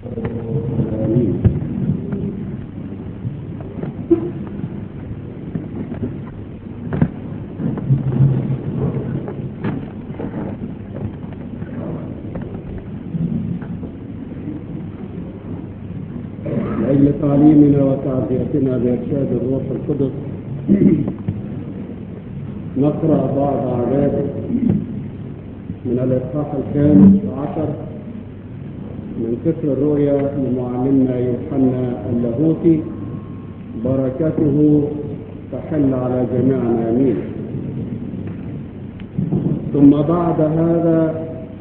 لأجل تعليمنا وتعزيتنا بإرشاد الروح القدس نقرأ بعض أعداد من الإصحاح الخامس عشر من سفر الرؤيا لمعلمنا يوحنا اللاهوتي بركته تحل على جميعنا آمين ثم بعد هذا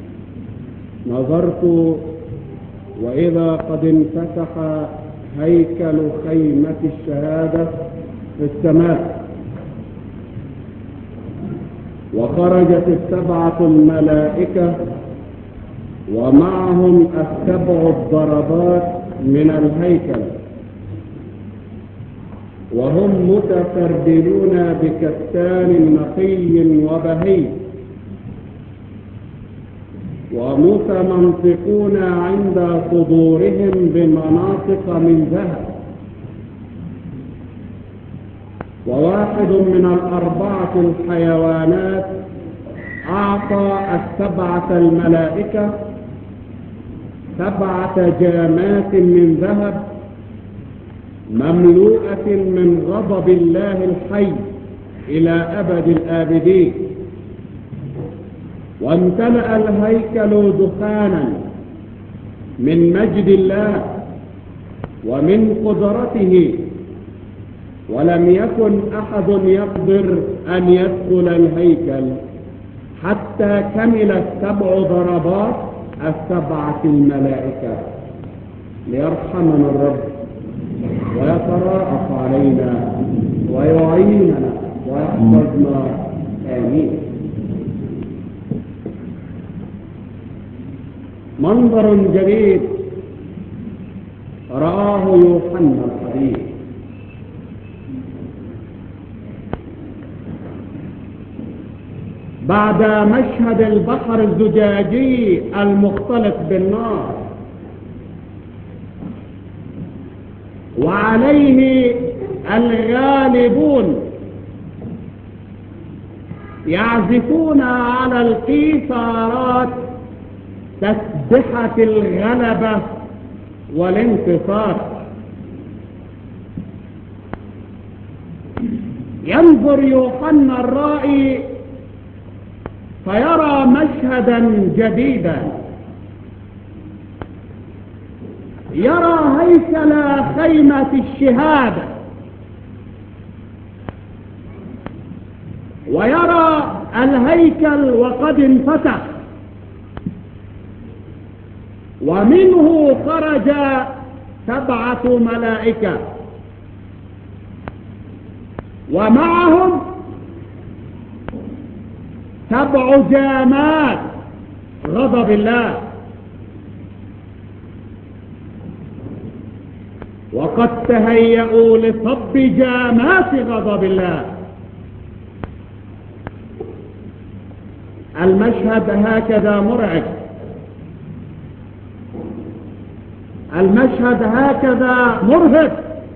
نظرت وإذا قد انفتح هيكل خيمة الشهادة في السماء وخرجت السبعة الملائكة ومعهم السبع الضربات من الهيكل وهم متفردون بكتان نقي وبهي ومتمنطقون عند صدورهم بمناطق من ذهب وواحد من الأربعة الحيوانات أعطى السبعة الملائكة سبعة جامات من ذهب مملوءة من غضب الله الحي إلى أبد الآبدين وامتلأ الهيكل دخانا من مجد الله ومن قدرته ولم يكن أحد يقدر أن يدخل الهيكل حتى كمل السبع ضربات السبعة الملائكة ليرحمنا الرب ويتراءف علينا ويعيننا ويحفظنا آمين منظر جديد رآه يوحنا الحبيب بعد مشهد البحر الزجاجي المختلط بالنار وعليه الغالبون يعزفون على القيثارات تسبحة الغلبة والانتصار ينظر يوحنا الرائي فيرى مشهدا جديدا يرى هيكل خيمة الشهادة ويرى الهيكل وقد انفتح ومنه خرج سبعة ملائكة ومعهم سبع جامات غضب الله وقد تهيأوا لصب جامات غضب الله المشهد هكذا مرعب المشهد هكذا مرهب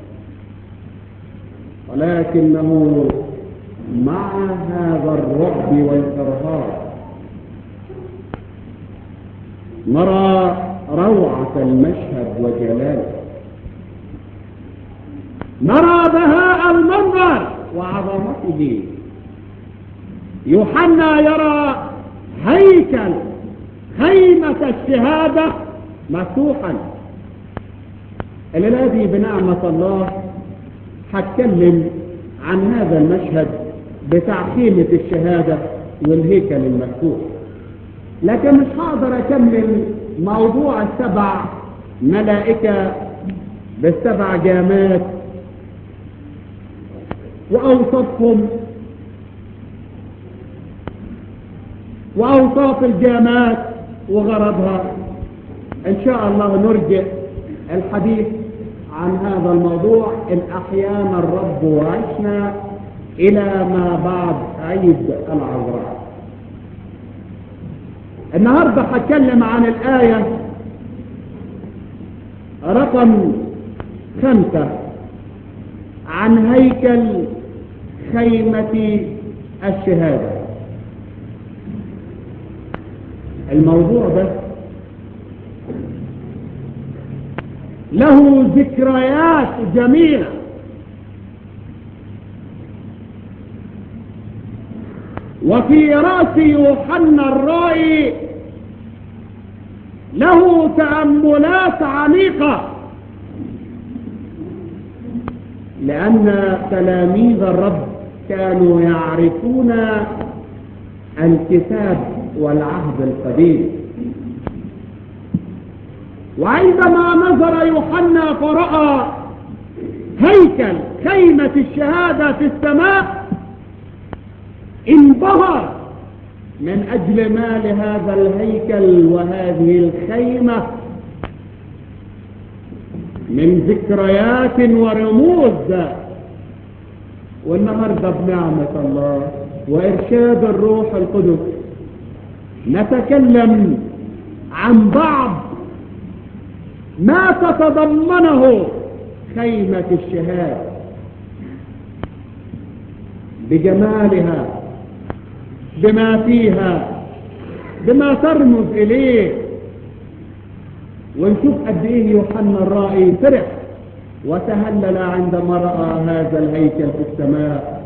ولكنه مع هذا الرعب والإرهاب نرى روعة المشهد وجلاله نرى بهاء المنظر وعظمته يوحنا يرى هيكل خيمة الشهادة مفتوحا الليلة دي بنعمة الله هتكلم عن هذا المشهد بتاع خيمة الشهادة والهيكل المفتوح لكن مش هقدر اكمل موضوع السبع ملائكة بالسبع جامات واوصافهم واوصاف الجامات وغرضها ان شاء الله نرجع الحديث عن هذا الموضوع إن أحيانا الرب وعشنا إلى ما بعد عيد العذراء النهاردة هتكلم عن الآية رقم خمسة عن هيكل خيمة الشهادة الموضوع ده له ذكريات جميلة وفي رأس يوحنا الرائي له تأملات عميقة لأن تلاميذ الرب كانوا يعرفون الكتاب والعهد القديم وعندما نظر يوحنا فرأى هيكل خيمة الشهادة في السماء انبهر من أجل ما لهذا الهيكل وهذه الخيمة من ذكريات ورموز والنهاردة بنعمة الله وإرشاد الروح القدس نتكلم عن بعض ما تتضمنه خيمة الشهادة بجمالها بما فيها بما ترمز إليه ونشوف قد إيه يوحنا الرائي فرح وتهلل عندما رأى هذا الهيكل في السماء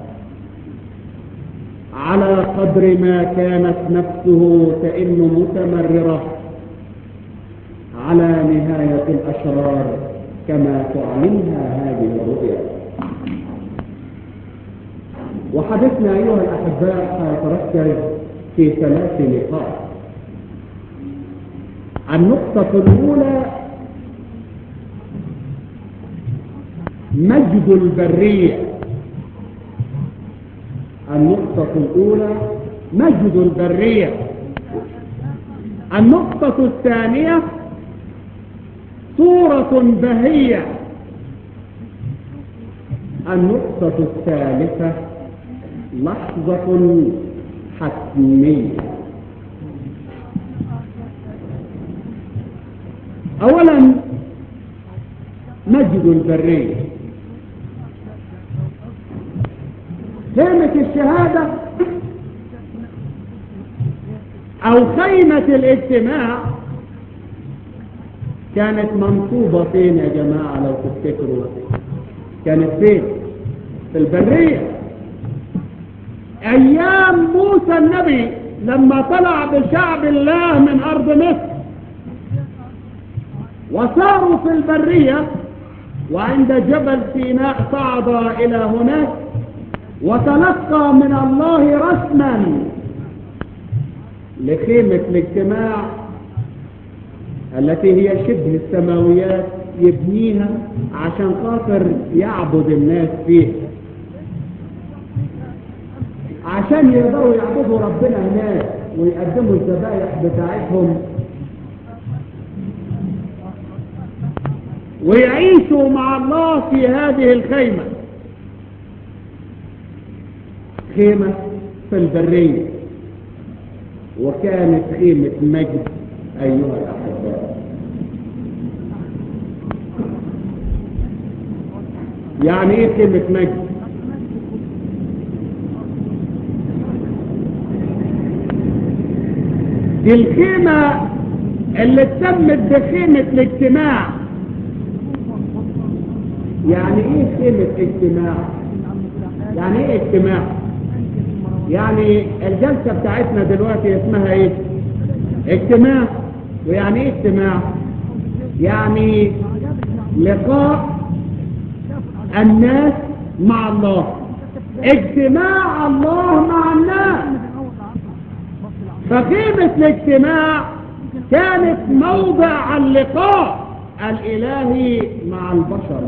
على قدر ما كانت نفسه كأنه متمررة على نهاية الأشرار كما تعلمها هذه الرؤيا وحدثنا أيها الأحباء سيتركز في ثلاث نقاط النقطة الأولى مجد البرية النقطة الأولى مجد البرية النقطة الثانية صورة بهية النقطة الثالثة لحظة حتمية أولا مجد البرية خيمة الشهادة أو خيمة الاجتماع كانت منصوبة فين يا جماعة لو تفتكروا كانت فين في البرية أيام موسى النبي لما طلع بشعب الله من أرض مصر وصاروا في البرية وعند جبل سيناء صعد إلى هناك وتلقى من الله رسما لخيمة الاجتماع التي هي شبه السماويات يبنيها عشان خاطر يعبد الناس فيها عشان يقدروا يعبدوا ربنا هناك ويقدموا الذبائح بتاعتهم ويعيشوا مع الله في هذه الخيمة خيمة في البرية وكانت خيمة مجد أيها الأحباء يعني ايه خيمة مجد دي الخيمة اللي اتسمت بخيمة الاجتماع يعني ايه خيمة اجتماع يعني ايه اجتماع يعني الجلسة بتاعتنا دلوقتي اسمها ايه اجتماع ويعني ايه اجتماع يعني لقاء الناس مع الله اجتماع الله مع الناس فقيمة الاجتماع كانت موضع اللقاء الإلهي مع البشر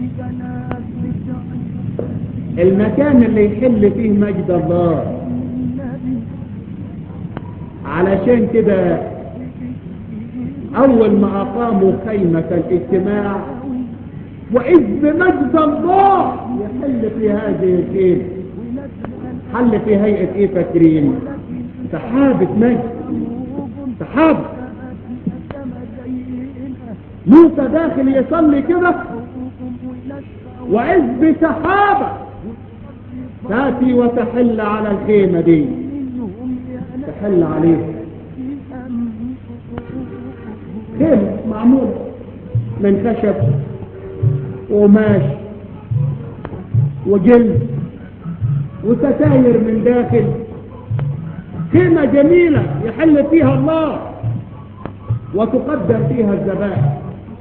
المكان اللي يحل فيه مجد الله علشان كده أول ما أقاموا خيمة الاجتماع وإذ بمجد الله يحل في هذه الخيمة حل في هيئة إيه فاكرين سحابة مجد سحابة موسى داخل يصلي كده وإذ بسحابة تأتي وتحل على الخيمة دي تحل عليه خيمة معمولة من خشب وقماش وجلد وستاير من داخل خيمة جميلة يحل فيها الله وتقدم فيها الذبائح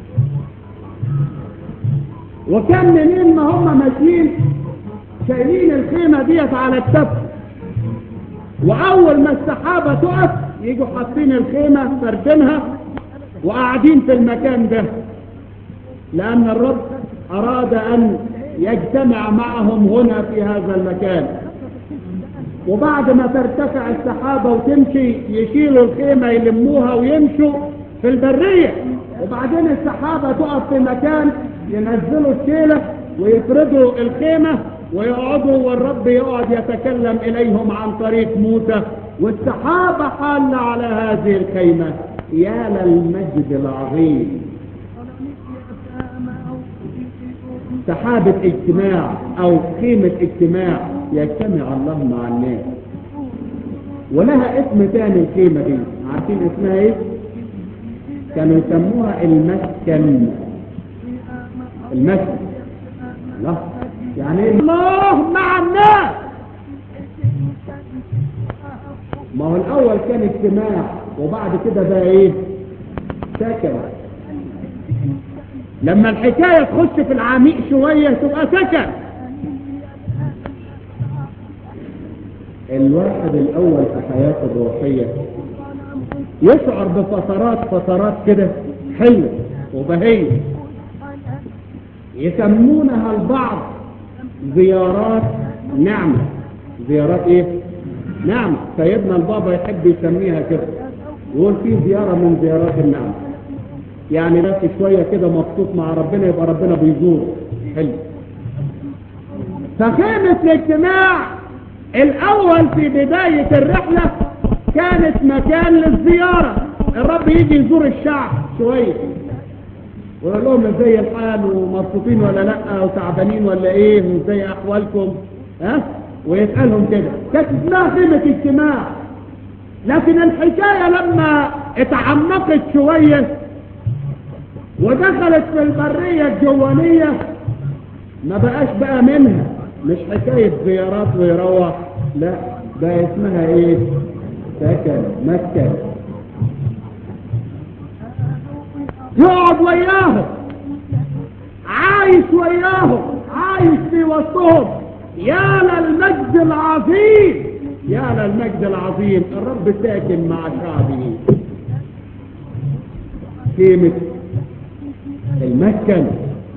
وكان منين ما هم ماشيين شايلين الخيمة ديت على التف وأول ما السحابة تقف يجوا حاطين الخيمة فردينها وقاعدين في المكان ده لأن الرب أراد أن يجتمع معهم هنا في هذا المكان وبعد ما ترتفع السحابة وتمشي يشيلوا الخيمة يلموها ويمشوا في البرية وبعدين السحابة تقف في مكان ينزلوا الشيلة ويفردوا الخيمة ويقعدوا والرب يقعد يتكلم إليهم عن طريق موسى والسحابة حالة على هذه الخيمة يا للمجد العظيم سحابة اجتماع او خيمة اجتماع يجتمع الله مع الناس ولها اسم تاني الخيمة دي عارفين اسمها ايه كانوا يسموها المسكن المسكن لا يعني إيه؟ الله مع الناس ما هو الاول كان اجتماع وبعد كده بقى ايه سكن لما الحكاية تخش في العميق شوية تبقى سكن الواحد الأول في حياته الروحية يشعر بفترات فترات كده حلوة وبهية يسمونها البعض زيارات نعمة زيارات ايه نعمة سيدنا البابا يحب يسميها كده يقول في زيارة من زيارات النعمة يعني بس شوية كده مبسوط مع ربنا يبقى ربنا بيزور حلو فخيمة الاجتماع الأول في بداية الرحلة كانت مكان للزيارة الرب يجي يزور الشعب شوية ويقول لهم ازاي الحال ومبسوطين ولا لا وتعبانين ولا ايه وازاي احوالكم ها ويسألهم كده كانت اسمها خيمة اجتماع لكن الحكاية لما اتعمقت شوية ودخلت في البرية الجوانية ما بقاش بقى منها مش حكاية زيارات ويروح لا بقى اسمها ايه سكن مسكن يقعد وياهم عايش وياهم عايش في وسطهم يا للمجد العظيم يا للمجد العظيم الرب ساكن مع شعبه خيمة المسكن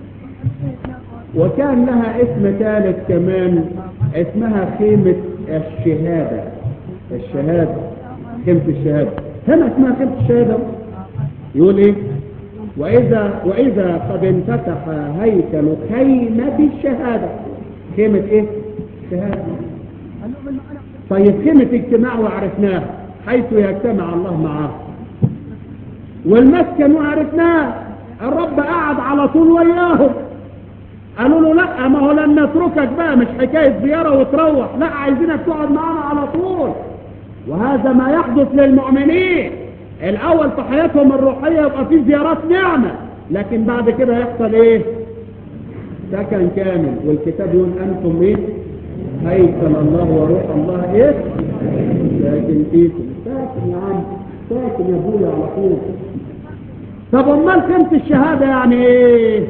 وكان لها اسم ثالث كمان اسمها خيمة الشهادة الشهادة خيمة الشهادة هنا اسمها خيمة الشهادة يقول ايه وإذا, وإذا قد انفتح هيكل خيمة الشهادة خيمة ايه شهادة طيب خيمة اجتماع وعرفناه حيث يجتمع الله معاه والمسكن وعرفناه الرب قعد على طول وياهم قالوا له لا ما هو لن نتركك بقى مش حكاية زيارة وتروح لا عايزينك تقعد معانا على طول وهذا ما يحدث للمؤمنين الاول في حياتهم الروحية يبقى في زيارات نعمة لكن بعد كده يحصل ايه سكن كامل والكتاب يقول انتم ايه هيكل الله وروح الله ايه لكن فيكم ساكن يا عم ساكن يا ابويا على طول طب امال قيمة الشهادة يعني ايه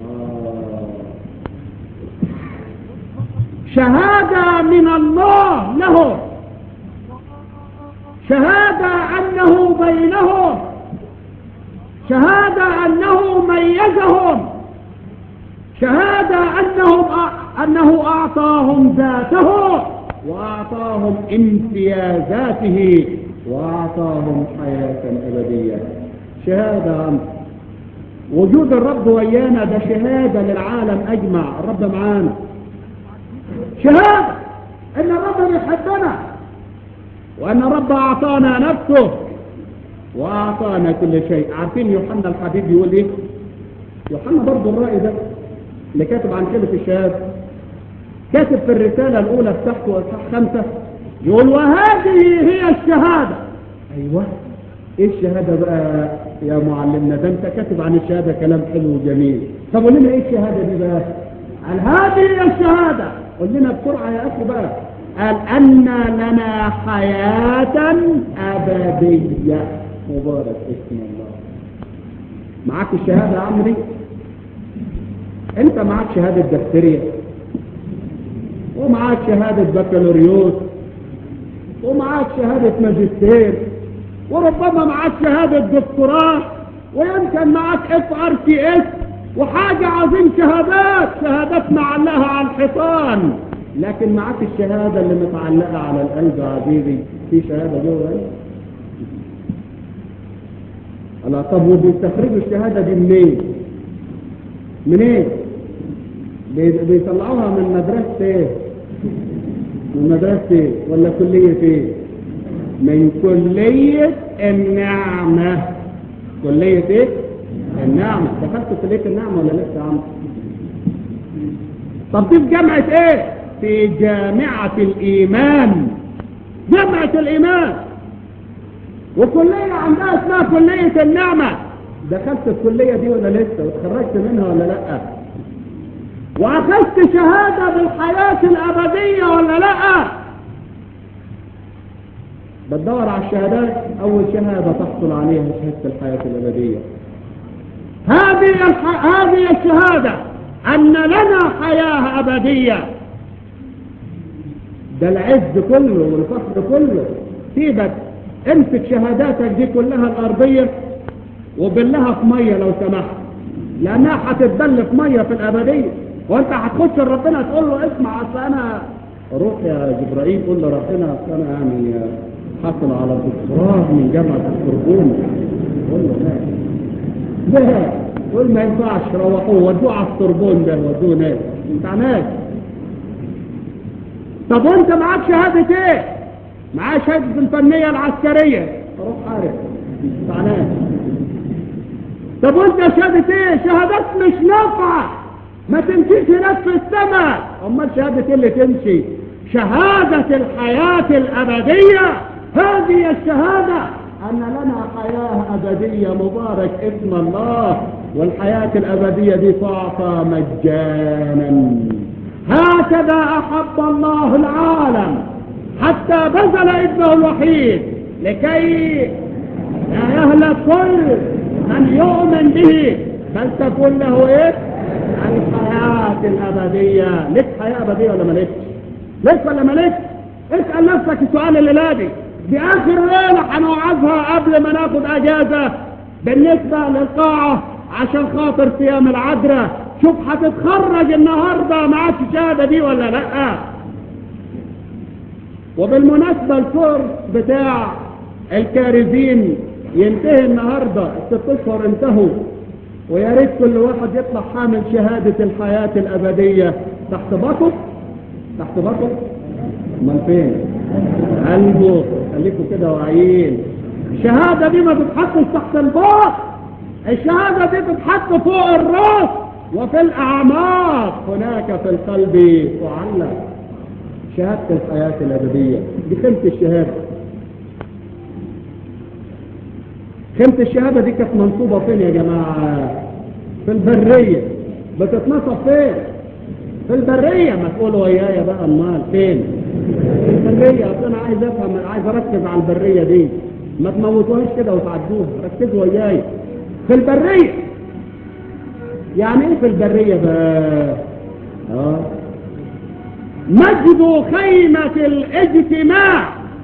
شهادة من الله له شهادة أنه بينهم شهادة أنه ميزهم شهادة أنهم أنه أعطاهم ذاته وأعطاهم امتيازاته وأعطاهم حياة أبدية شهادة أنت وجود الرب ويانا ده شهادة للعالم أجمع الرب معانا شهادة ان الرب بيحبنا وان الرب اعطانا نفسه واعطانا كل شيء عارفين يوحنا الحبيب يقول ايه يوحنا برضه الرأي ده اللي كاتب عن كلمة الشهادة كاتب في الرسالة الأولى بتاعته أصحاح خمسة يقول وهذه هي الشهادة أيوة إيه الشهادة بقى يا معلمنا ده أنت كاتب عن الشهادة كلام حلو وجميل طب قول لنا إيه الشهادة دي بقى قال هذه هي الشهادة قول لنا بسرعة يا أخي بقى قال أن لنا حياة أبدية مبارك اسم الله معاك الشهادة يا عمري انت معاك شهادة دكتورية ومعاك شهادة بكالوريوس ومعاك شهادة ماجستير وربما معاك شهادة دكتوراه ويمكن معاك اف ار تي اس وحاجة عظيم شهادات شهادات معلقة على الحيطان لكن معاك الشهادة اللي متعلقة على القلب يا عزيزي في شهادة جوه القلب الله طب وبيستخرجوا الشهادة دي منين منين بي- بيطلعوها من مدرسة ايه من مدرسة ايه ولا كلية ايه من كلية النعمة كلية ايه النعمة دخلت كلية النعمة ولا لسه يا عم طب دي في جامعة ايه في جامعة الايمان جامعة الايمان وكلية عندها اسمها كلية النعمة دخلت الكلية دي ولا لسه وتخرجت منها ولا لا واخذت شهادة بالحياة الابدية ولا لا بتدور على الشهادات اول شهادة تحصل عليها شهادة الحياة الابدية هذه الح... هذه الشهادة ان لنا حياة ابدية ده العز كله والفخر كله سيبك امسك شهاداتك دي كلها الارضية وبلها في مية لو سمحت لانها هتتبل في مية في الابدية وانت هتخش لربنا تقول له اسمع اصل انا روح يا جبرائيل قول لربنا اصل انا يعني حصل على دكتوراه من جامعة السربون قول له لا لا قول ما ينفعش روحوه ودوه على السربون ده ودوه ناس انت ناس طب وانت معاك شهادة ايه معاه شهادة الفنية العسكرية روح عارف بتاع ناس طب وانت شهادة ايه شهادات مش نافعة ما تمشيش هناك في السماء امال شهادة ايه اللي تمشي شهادة الحياة الابدية هذه الشهادة ان لنا حياة ابدية مبارك اسم الله والحياة الابدية دي تعطى مجانا هكذا احب الله العالم حتى بذل ابنه الوحيد لكي لا يهلك كل من يؤمن به بل تكون له ايه الحياة الابدية لك حياة ابدية ولا مالكش لك ولا مالكش اسأل نفسك السؤال اللي لادي دي اخر ليلة هنوعظها قبل ما ناخد اجازة بالنسبة للقاعة عشان خاطر صيام العذراء شوف هتتخرج النهاردة معاك الشهادة دي ولا لا وبالمناسبة الكورس بتاع الكارزين ينتهي النهاردة الست اشهر انتهوا ويا ريت كل واحد يطلع حامل شهادة الحياة الأبدية تحت بطن تحت بطن امال فين قلبه خليكم كده واعيين الشهادة دي ما تتحطش تحت الباط الشهادة دي تتحط فوق الراس وفي الأعماق هناك في القلب تعلق شهادة الحياة الأبدية دي خمس الشهادة خمس الشهادة دي كانت منصوبة فين يا جماعة في البرية بتتنصب فين في البرية ما تقولوا ويايا بقى امال فين في البرية اصل انا عايز افهم عايز اركز على البرية دي ما تموتوهاش كده وتعدوها ركزوا وياي في البرية يعني ايه في البرية بقى اه مجد خيمة الاجتماع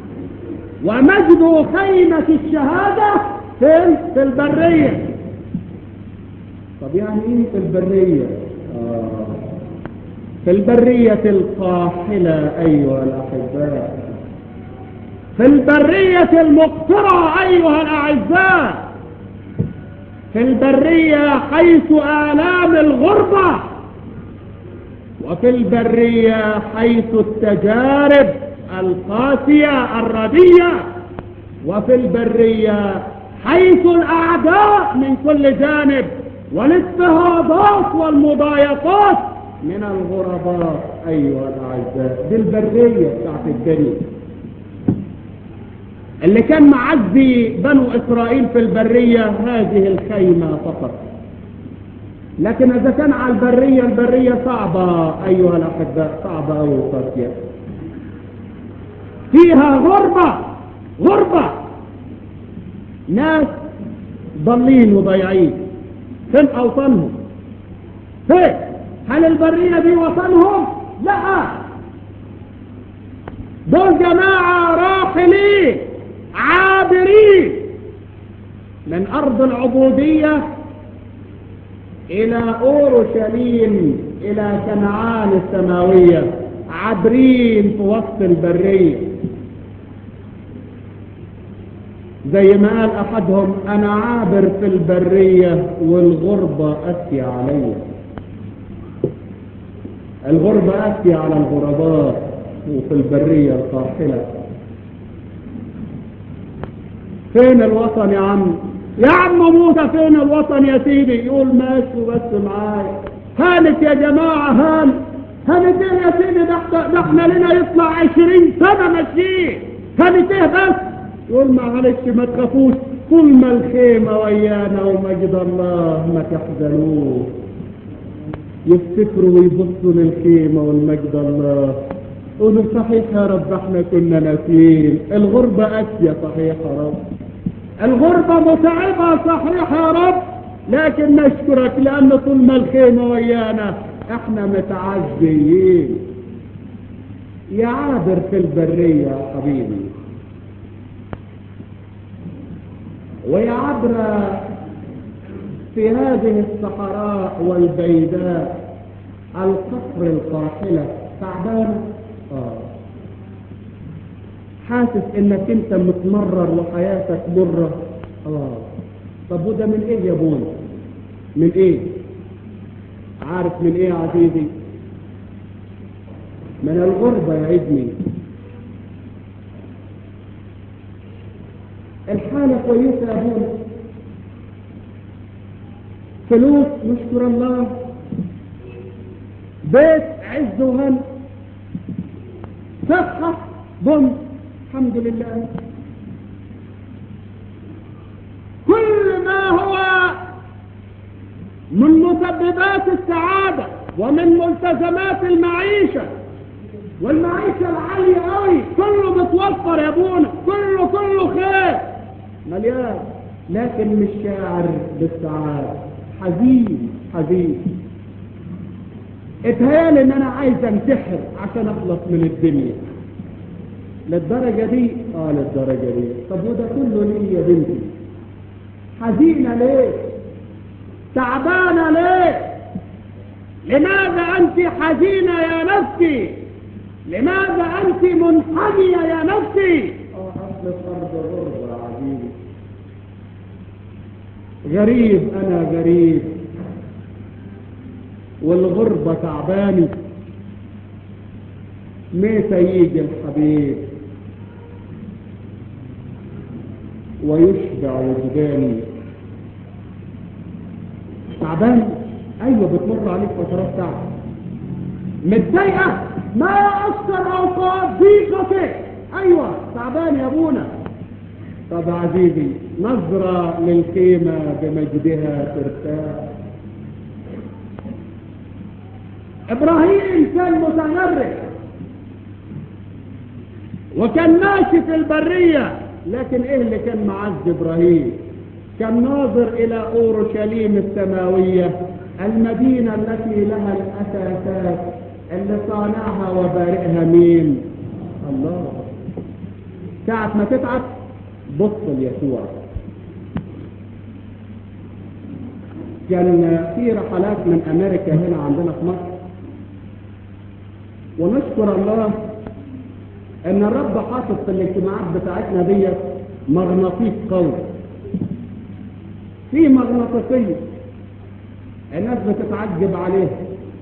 ومجد خيمة الشهادة فين في البرية طب يعني ايه في البرية آه. في البرية القاحلة ايها الاحباء في البرية المقطرة ايها الاعزاء في البرية حيث آلام الغربة وفي البرية حيث التجارب القاسية الردية وفي البرية حيث الأعداء من كل جانب والاضطهادات والمضايقات من الغرباء أيها الأعزاء دي البرية بتاعت الدنيا اللي كان معزي بنو إسرائيل في البرية هذه الخيمة فقط لكن إذا كان على البرية البرية صعبة أيها الأحباء صعبة أو قاسية فيها غربة غربة ناس ضالين وضيعين فين أوطانهم فين هل البرية دي وطنهم لا دول جماعة راحلين عابرين من أرض العبودية إلى أورشليم إلى كنعان السماوية عابرين في وسط البرية زي ما قال أحدهم أنا عابر في البرية والغربة أتي علي الغربة أتي على الغرباء وفي البرية القاحلة فين الوطن يا عم يا عم موسى فين الوطن يا سيدي يقول ماشي بس معايا هانت يا جماعة هان هانت ايه يا سيدي ده احنا ده احنا لنا يطلع عشرين سنة ماشيين هانت ايه بس يقول معلش ما تخافوش طول ما الخيمة ويانا ومجد الله ما تحزنوش يفتكروا ويبصوا للخيمة والمجد الله قولوا صحيح يا رب احنا كنا ناسيين الغربة قاسية صحيح يا رب الغربة متعبة صحيح يا رب لكن نشكرك لأن طول ما الخيمة ويانا احنا متعزيين يا عابر في البرية يا حبيبي ويا عبر في هذه الصحراء والبيداء القصر القاحلة تعبان آه. حاسس انك انت متمرر وحياتك مرة اه طب وده من ايه يا بون من ايه عارف من ايه يا عزيزي من الغربة يا ابني الحالة كويسة يا بون فلوس نشكر الله بيت عز وهن صحة بن الحمد لله كل ما هو من مسببات السعادة ومن ملتزمات المعيشة والمعيشة العالية قوي كله متوفر يا ابونا كله كله خير مليان لكن مش شاعر بالسعادة حزين حزين اتهيالي ان انا عايز انتحر عشان اخلص من الدنيا للدرجة دي اه للدرجة دي طب وده كله ليه يا بنتي حزينة ليه تعبانة ليه لماذا انت حزينة يا نفسي لماذا انت منحنية يا نفسي اه اصل الارض غربة يا عزيزي غريب انا غريب والغربة تعباني متى يجي الحبيب ويشبع وجداني تعبان ايوه بتمر عليك فترات تعب متضايقه ما اكثر اوقات ضيقتك ايوه تعبان يا ابونا طب عزيزي نظرة للخيمة بمجدها ترتاح ابراهيم كان متغرب وكان ماشي في البرية لكن ايه اللي كان معز ابراهيم كان ناظر الى اورشليم السماوية المدينة التي لها الاساسات اللي صانعها وبارئها مين الله ساعة ما تتعب بص ليسوع كان في رحلات من امريكا هنا عندنا في مصر ونشكر الله ان الرب حاطط في الاجتماعات بتاعتنا دي مغناطيس قوي في مغناطيسيه الناس بتتعجب عليها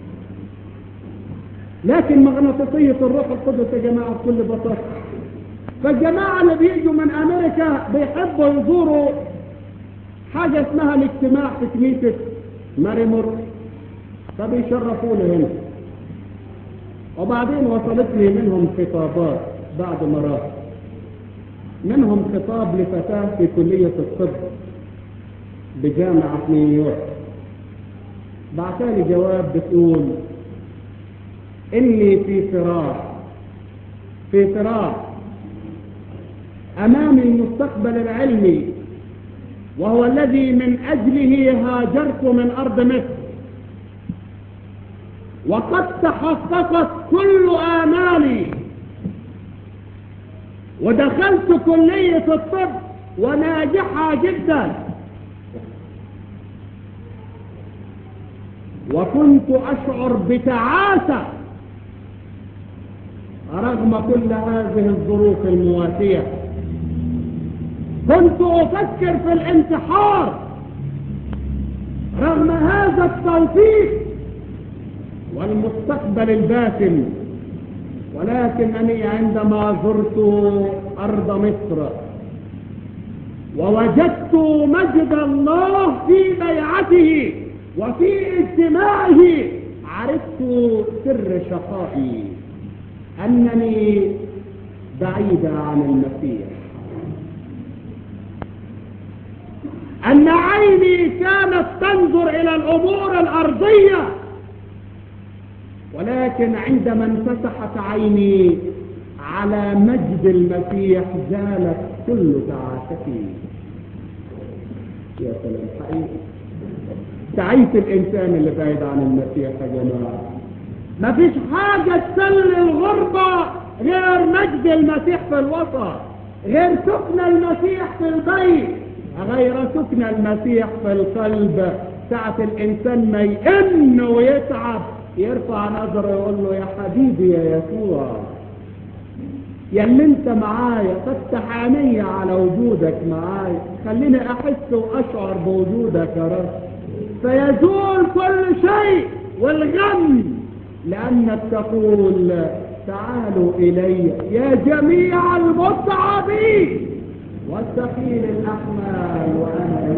لكن مغناطيسيه الروح القدس يا جماعه بكل بساطه فالجماعه اللي بيجوا من امريكا بيحبوا يزوروا حاجه اسمها الاجتماع في كنيسه ماري مر فبيشرفوا له هنا وبعدين وصلت لي منهم خطابات بعد ما راح منهم خطاب لفتاة في كلية الطب بجامعة نيويورك بعتالي جواب بتقول إني في صراع في صراع أمامي المستقبل العلمي وهو الذي من أجله هاجرت من أرض مصر وقد تحققت كل آمالي ودخلت كلية الطب وناجحة جدا وكنت أشعر بتعاسة رغم كل هذه الظروف المواتية كنت أفكر في الانتحار رغم هذا التوفيق والمستقبل الباسم ولكنني عندما زرت أرض مصر ووجدت مجد الله في بيعته وفي اجتماعه عرفت سر شقائي أنني بعيدة عن المسيح أن عيني كانت تنظر إلى الأمور الأرضية ولكن عندما انفتحت عيني على مجد المسيح زالت كل تعاستي يا سلام حقيقي تعيس الإنسان اللي بعيد عن المسيح يا جماعة ما فيش حاجة تسلي الغربة غير مجد المسيح في الوسط غير سكن المسيح في البيت غير سكن المسيح في القلب ساعة الإنسان ما يئن ويتعب يرفع نظره يقول له يا حبيبي يا يسوع يا اللي انت معايا فتح عيني على وجودك معايا خليني احس واشعر بوجودك يا رب فيزول كل شيء والغم لانك تقول تعالوا الي يا جميع المتعبين والثقيل الاحمال وانا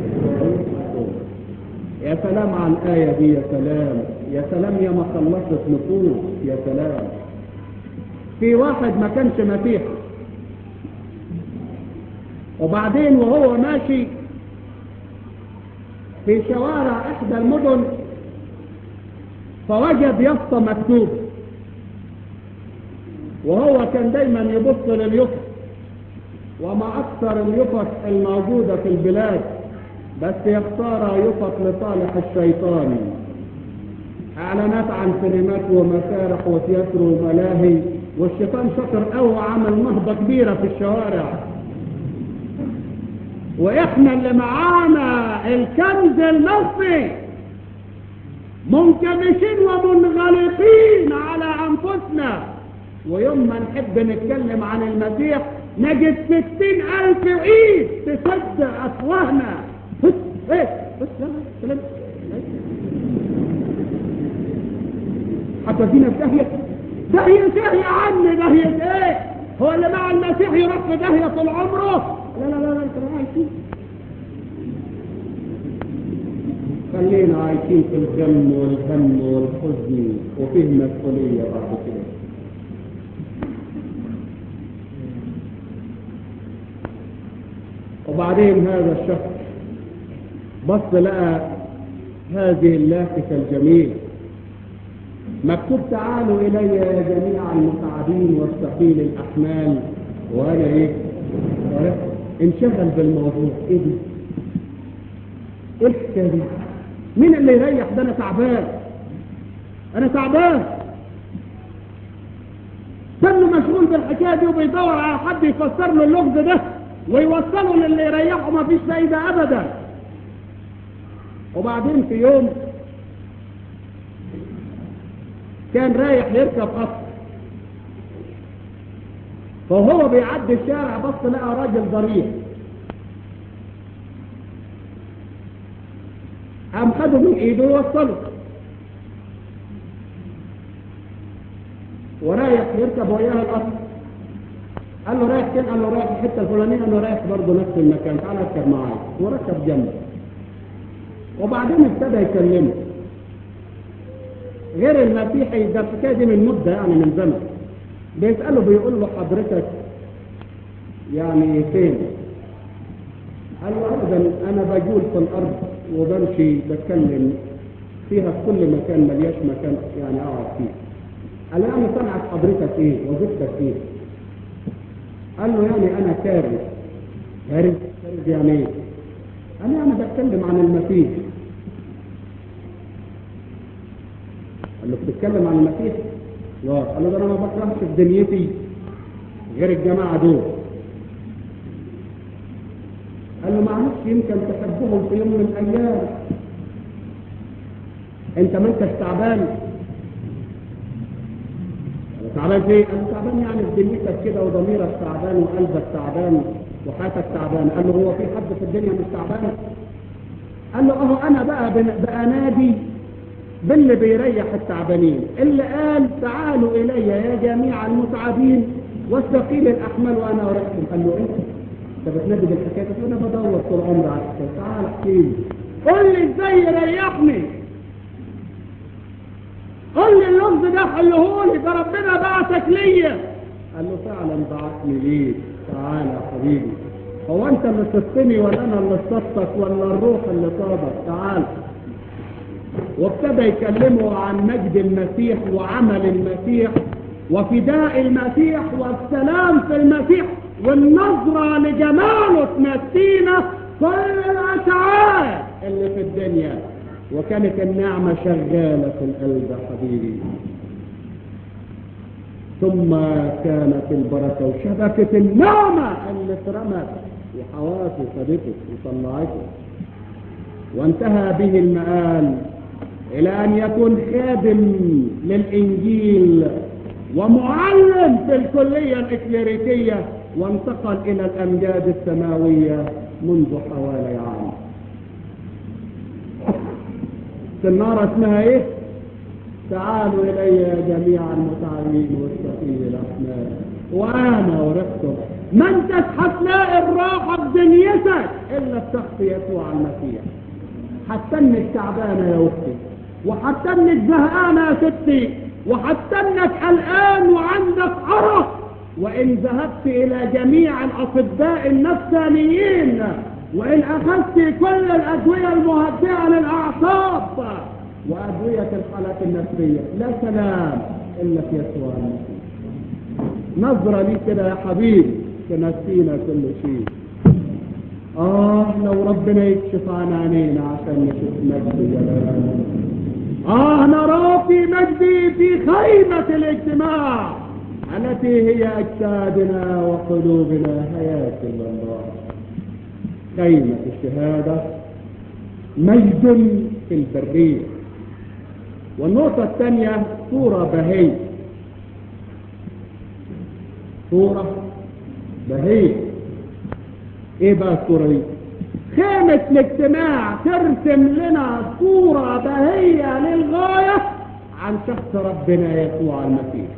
يا سلام على الايه دي يا سلام يا سلام يا ما خلصت نفوس يا سلام في واحد ما كانش مسيحي وبعدين وهو ماشي في شوارع احدى المدن فوجد يافطة مكتوب وهو كان دايما يبص لليفط وما اكثر اليفط الموجودة في البلاد بس يختار يفط لصالح الشيطان اعلانات عن سينمات ومسارح وتياترو وملاهي والشيطان شاطر قوي عمل نهضه كبيره في الشوارع واحنا اللي معانا الكنز النفسي منكمشين ومنغلقين على انفسنا ويوم ما نحب نتكلم عن المسيح نجد ستين الف عيد تصدق افواهنا بس ايه بس لا لا حتى فينا في داهية داهية داهية عني داهية ايه هو اللي مع المسيح يروح في داهية طول عمره لا لا لا لا انت عايشين خلينا عايشين في الغم والهم والحزن وفيه مسؤولية بعد كده وبعدين هذا الشخص بص لقى هذه اللافتة الجميلة مكتوب تعالوا إلي يا جميع المتعبين والثقيل الأحمال وأنا إيه انشغل بالموضوع إيه دي إيه الحكاية دي مين اللي يريح ده أنا تعبان أنا تعبان كانه مشغول بالحكاية دي وبيدور على حد يفسر له اللغز ده ويوصله للي يريحه ما فيش فايدة أبدا وبعدين في يوم كان رايح يركب قطر فهو بيعدي الشارع بص لقى راجل ضريح قام خده من ايده ووصله ورايح يركب وياه القطر قال له رايح فين قال له رايح الحته الفلانيه قال له رايح برضه نفس المكان تعال اركب معايا وركب جنبه وبعدين ابتدى يكلمه غير المسيحي ده الحكايه دي من مده يعني من زمن بيساله بيقول له حضرتك يعني فين قال له ابدا انا بجول في الارض وبمشي بتكلم فيها في كل مكان ملياش مكان يعني اقعد فيه قال له يعني صنعت حضرتك ايه وظيفتك ايه قال له يعني انا كارث كارث كارث يعني ايه قال له انا بتكلم عن المسيح قال له بتتكلم عن المسيح لا قال له ده انا ما بكرهش في دنيتي غير الجماعه دول قال له معلش يمكن تحبهم في يوم من الايام انت ما انتش تعبان قال له تعبان ليه؟ قال له تعبان يعني في دنيتك كده وضميرك تعبان وقلبك تعبان وحياتك تعبان قال له هو في حد في الدنيا مش تعبان قال له اهو انا بقى بقى نادي باللي بيريح التعبانين اللي قال تعالوا الي يا جميع المتعبين والثقيل الاحمال وانا اريحكم قال له ايه انت بتنادي بالحكايه دي انا بدور طول عمري على الحكايه تعال احكي لي قول لي ازاي يريحني قول لي اللفظ ده حلهولي ده ربنا بعتك ليا قال له فعلا بعتني ليك تعالى يا حبيبي هو انت اللي صدتني ولا انا اللي صدتك ولا الروح اللي صادك تعال وابتدى يكلمه عن مجد المسيح وعمل المسيح وفداء المسيح والسلام في المسيح والنظرة لجماله تنسينا كل الأسعاد اللي في الدنيا وكانت النعمة شغالة في القلب يا حبيبي ثم كانت البركة وشبكة النعمة اللي اترمت وحواسه خدته وطلعته وانتهى به المآل إلى أن يكون خادم للإنجيل ومعلم في الكلية الإكليريكية وانتقل إلى الأمجاد السماوية منذ حوالي عام النار اسمها ايه تعالوا الي يا جميع المتعبين والثقيل الاحمال وانا ورثتم ما انتش هتلاقي الراحه في دنيتك الا بتخفي يسوع المسيح حتى انك تعبانه يا اختي وحتى انك زهقانه يا ستي وحتى انك قلقان وعندك عرق وان ذهبت الى جميع الاطباء النفسانيين وإن أخذت كل الأدوية المهدئة للأعصاب وأدوية الحالات النفسية لا سلام إلا في يسوع المسيح نظرة لي كده يا حبيبي تنسينا كل شيء آه لو ربنا يكشف عن عينينا عشان نشوف مجد جلاله آه نرى في مجدي في خيمة الاجتماع التي هي أجسادنا وقلوبنا حياة الله خيمة الشهادة مجد في البرية والنقطة الثانية صورة بهية صورة بهية ايه بقى الصورة دي خيمة الاجتماع ترسم لنا صورة بهية للغاية عن شخص ربنا يسوع المسيح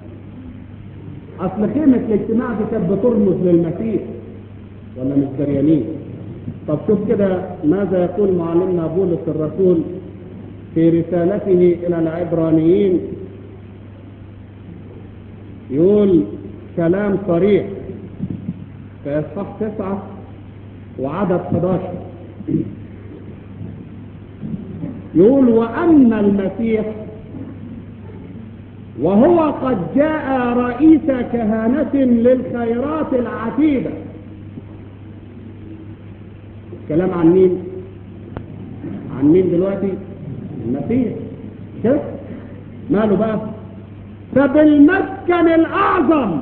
اصل خيمة الاجتماع دي كانت بترمز للمسيح ولا مش دريانين طب شوف كده ماذا يقول معلمنا بولس الرسول في رسالته إلى العبرانيين يقول كلام صريح في إصحاح تسعة وعدد 11 يقول وأما المسيح وهو قد جاء رئيس كهنة للخيرات العتيدة كلام عن مين عن مين دلوقتي المسيح شوف ماله بقى فبالمسكن الاعظم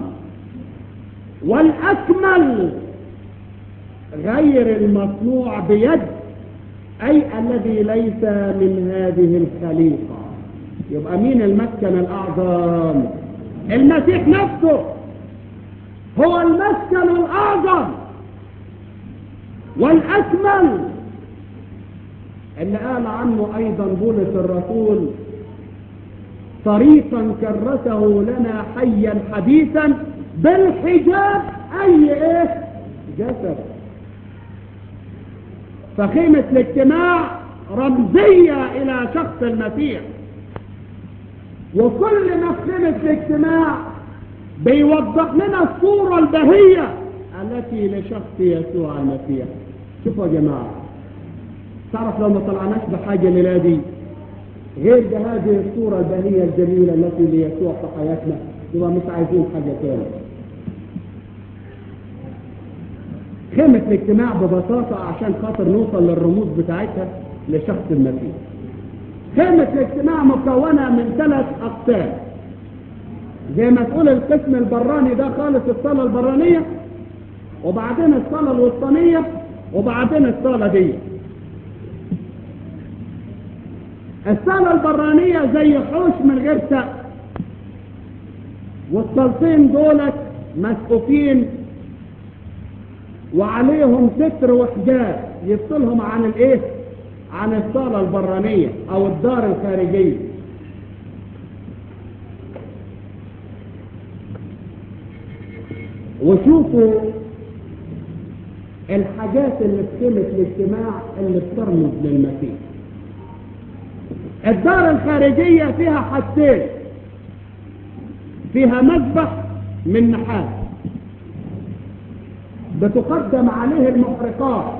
والاكمل غير المصنوع بيد اي الذي ليس من هذه الخليقه يبقى مين المسكن الاعظم المسيح نفسه هو المسكن الاعظم والأكمل اللي قال عنه أيضا بولس الرسول طريقا كرسه لنا حيا حديثا بالحجاب أي إيه جسد فخيمة الاجتماع رمزية إلى شخص المسيح وكل ما في خيمة الاجتماع بيوضح لنا الصورة البهية التي لشخص يسوع المسيح شوفوا يا جماعة تعرف لو ما طلعناش بحاجة الليلة دي غير بهذه الصورة البهية الجميلة التي ليسوع في حياتنا يبقى مش عايزين حاجة تاني خيمة الاجتماع ببساطة عشان خاطر نوصل للرموز بتاعتها لشخص المسيح خيمة الاجتماع مكونة من ثلاث أقسام زي ما تقول القسم البراني ده خالص الصالة البرانية وبعدين الصالة الوسطانية وبعدين الصالة دي الصالة البرانية زي حوش من غير سقف والصالتين دولت مسقوفين وعليهم ستر وحجاب يفصلهم عن الايه عن الصالة البرانية او الدار الخارجية وشوفوا الحاجات اللي في خيمة الاجتماع اللي بترمز للمسيح الدار الخارجية فيها حاجتين فيها مذبح من نحاس بتقدم عليه المحرقات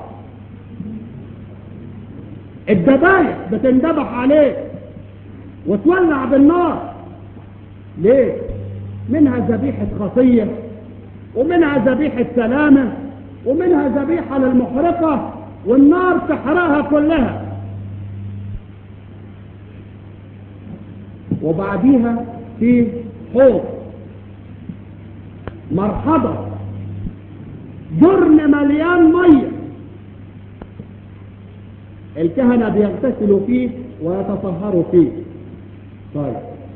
الذبايح بتندبح عليه وتولع بالنار ليه منها ذبيحة خطية ومنها ذبيحة سلامة ومنها ذبيحة للمحرقة والنار تحرقها كلها وبعديها في حوض مرحبا جرن مليان ميه الكهنة بيغتسلوا فيه ويتطهروا فيه طيب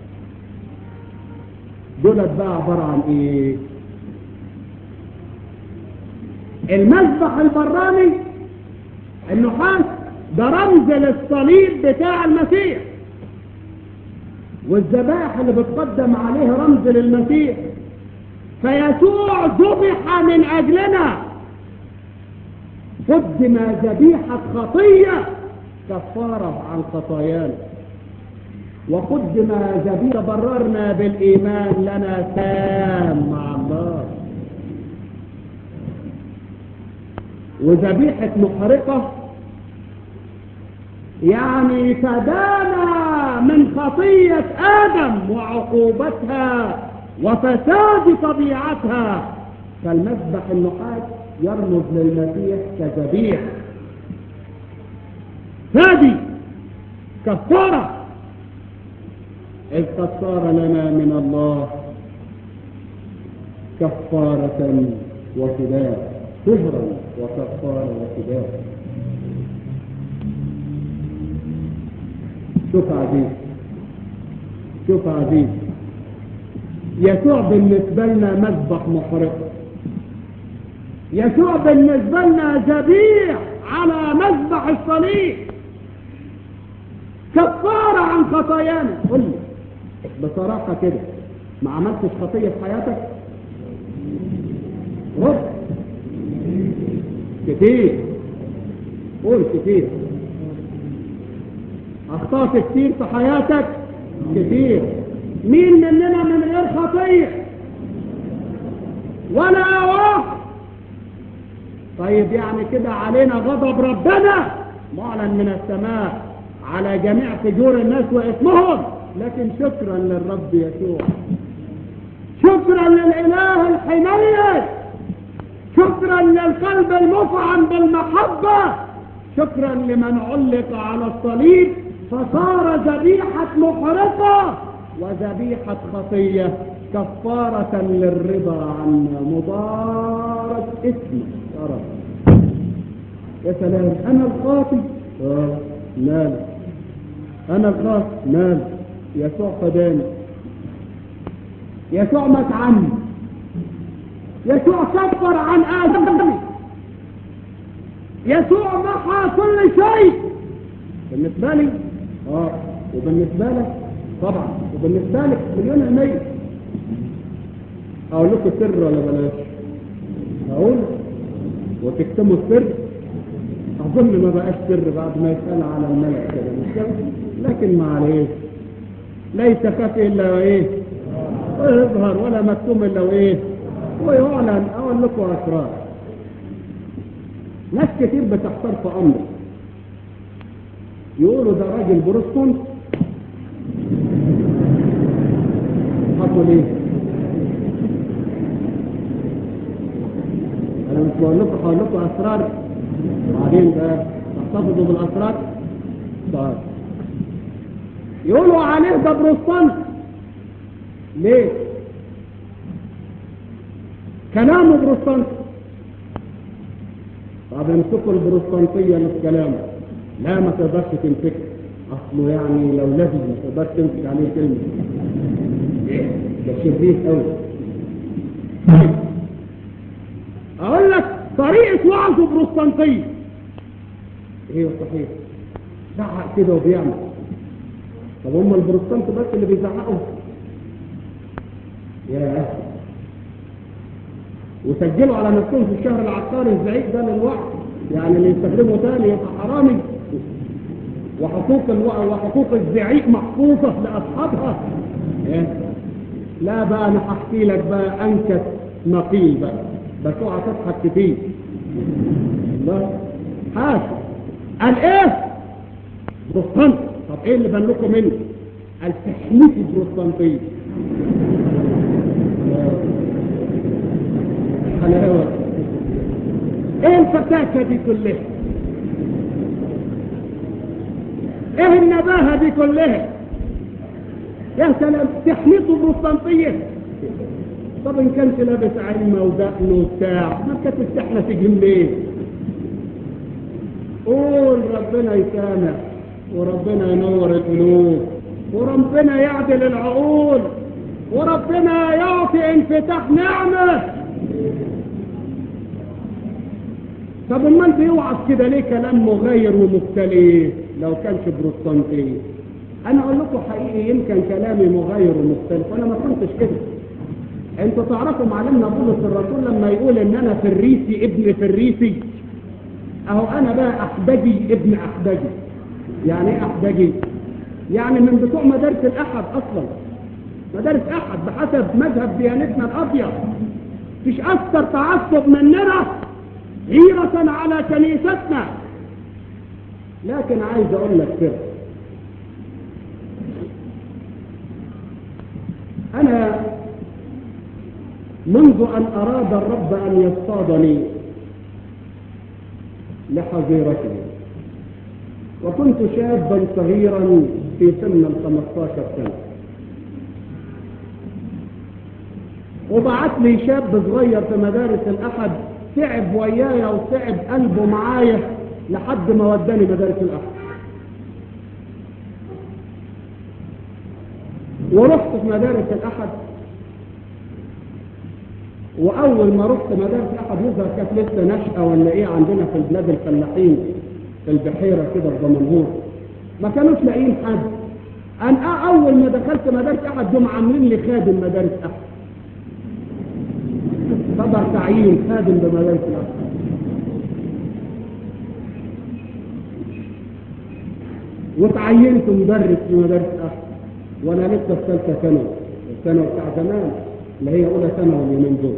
دولت بقى عبارة عن ايه المذبح البراني النحاس ده رمز للصليب بتاع المسيح والذبائح اللي بتقدم عليه رمز للمسيح فيسوع ذبح من أجلنا قدم ذبيحة خطية كفارة عن خطايانا وقدم ذبيحة بررنا بالإيمان لنا تام مع الله وذبيحة محرقة يعني فدانا من خطية آدم وعقوبتها وفساد طبيعتها فالمذبح النحاس يرمز للمسيح كذبيح ثادي كفارة إذ قد صار لنا من الله كفارة وفداء طهرا وكفارة وفداء شوف عزيز شوف عزيز يسوع بالنسبة لنا مذبح محرق يسوع بالنسبة لنا ذبيح على مذبح الصليب كفارة عن خطايانا قل لي بصراحة كده ما عملتش خطية في حياتك رد كتير قول كتير اخطأت كتير في حياتك كتير مين مننا من غير خطية ولا واحد طيب يعني كده علينا غضب ربنا معلن من السماء على جميع فجور الناس واسمهم لكن شكرا للرب يسوع شكرا للاله الحنين شكرا للقلب المفعم بالمحبة شكرا لمن علق على الصليب فصار ذبيحة محرقة وذبيحة خطية كفارة للرضا عنا مبارك اسمك يا رب يا سلام انا الخاطي اه مال انا الخاطي مال يسوع فداني يسوع مات عني يسوع كفر عن آدم يسوع محى كل شيء بالنسبة لي اه وبالنسبة لك طبعا وبالنسبة لك مليون المية اقول لكم سر ولا بلاش اقول وتكتموا السر اظن ما بقاش سر بعد ما يسال على الملأ كده مش كده لكن ما عليه ليس خفي الا وايه ويظهر ولا مكتوم الا وايه ويعلن اقول لكم اسرار ناس كتير بتحتار في امر يقولوا ده راجل بروستون حطوا ليه انا مش بقول لكم هقول لكم اسرار بعدين بقى تحتفظوا بالاسرار طيب يقولوا عليه ده بروستانت ليه كلامه بروستانت طب يمسكوا البروستانتية من كلامه لا ما تقدرش تمسك اصله يعني لو لازم ما تقدرش تمسك عليه كلمة ده شرير قوي طيب اقول لك طريقة وعظه بروستانتية ايه صحيح زعق كده وبيعمل طب هم البروستانت بس اللي بيزعقوا يا وسجلوا على نفسهم في الشهر العقاري الزعيق ده للوعد يعني اللي يستخدمه تاني يبقى حرامي وحقوق الو... وحقوق الزعيق محفوظة لأصحابها إيه؟ لا بقى أنا هحكي لك بقى أنكت نقيل بقى بس اوعى تضحك كتير الله حاشا قال ايه بروستانت طب ايه اللي بان لكم منه قال تحنيف البروستانتيه حلاوه ايه الفتاكه دي كلها ايه النباهه دي كلها يا سلام تحنيطه بروستانتيه طب ان كانش لابس عمه ودقن وبتاع ما كانت السحنه تجيب ليه قول ربنا يسامح وربنا ينور القلوب وربنا يعدل العقول وربنا يعطي انفتاح نعمه طب ما انت يوعظ كده ليه كلام مغاير ومختلف لو كانش بروتستانتي انا اقول لكم حقيقي يمكن كلامي مغاير ومختلف انا ما كنتش كده انتوا تعرفوا معلمنا بولس الرسول لما يقول ان انا فريسي ابن فريسي اهو انا بقى احدجي ابن احدجي يعني ايه احدجي يعني من بتوع مدارس الاحد اصلا مدارس احد بحسب مذهب ديانتنا الابيض مش اكثر تعصب مننا غيرة على كنيستنا لكن عايز اقول لك سر انا منذ ان اراد الرب ان يصطادني لحظيرته وكنت شابا صغيرا في سن ال 15 سنة وبعت لي شاب صغير في مدارس الأحد تعب ويايا وتعب قلبه معايا لحد ما وداني مدارس الأحد ورحت في مدارس الأحد وأول ما رحت مدارس الأحد يظهر كانت لسه نشأة ولا إيه عندنا في البلاد الفلاحين في البحيرة كده في دمنهور ما كانوش لاقيين حد أنا أول ما دخلت مدارس أحد دول عاملين لي خادم مدارس أحد صدر تعيين خادم بمدارس الأحد وتعينت مدرس في مدارس أحد وأنا لسه في ثالثة ثانوي الثانوي بتاع زمان اللي هي أولى ثانوي اليومين دول